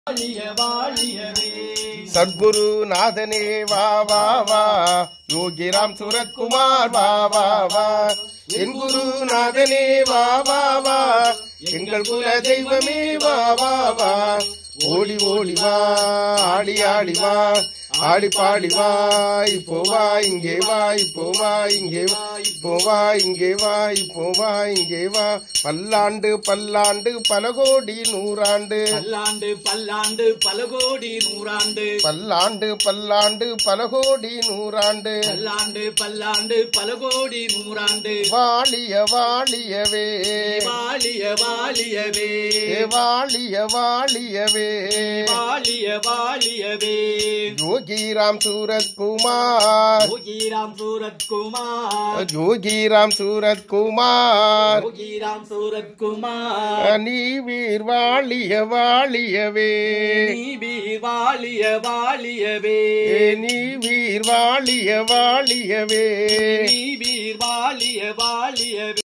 வாழிய வாழியவே சத்குரு நாதனே வா வா வா யோகிராம் சுரத்குமார் வா வா வா என் குரு நாதனே வா வா வா எங்கள் குல தெய்வமே வா வா வா ஓடி ஓடி வா ஆடி ஆடி வா ஆடி பாடி வா இப்போ வா இங்கே வா இப்போ வா இங்கே வா இப்போ வா இங்கே வா இப்போ வா இங்கே வா பல்லாண்டு பல்லாண்டு பல கோடி நூறாண்டு பல்லாண்டு பல்லாண்டு பல கோடி நூறாண்டு பல்லாண்டு பல்லாண்டு பல கோடி நூறாண்டு பல்லாண்டு பல்லாண்டு பல கோடி நூறாண்டு வாழிய வாழியவே வாழிய வாழியவே வாழிய வாழியவே வாழிய வாழியவே யோகிராம் சூரத்குமார் யோகிராம் சூரத்குமார் யோகிராம் சூரத்குமார் யோகிராம் சூரத்குமார் நீ வீர் வாழிய வாழியவே நீ வாழிய வாழியவே நீ வீர் வாழிய வாழியவே நீ வாழிய வாழியவே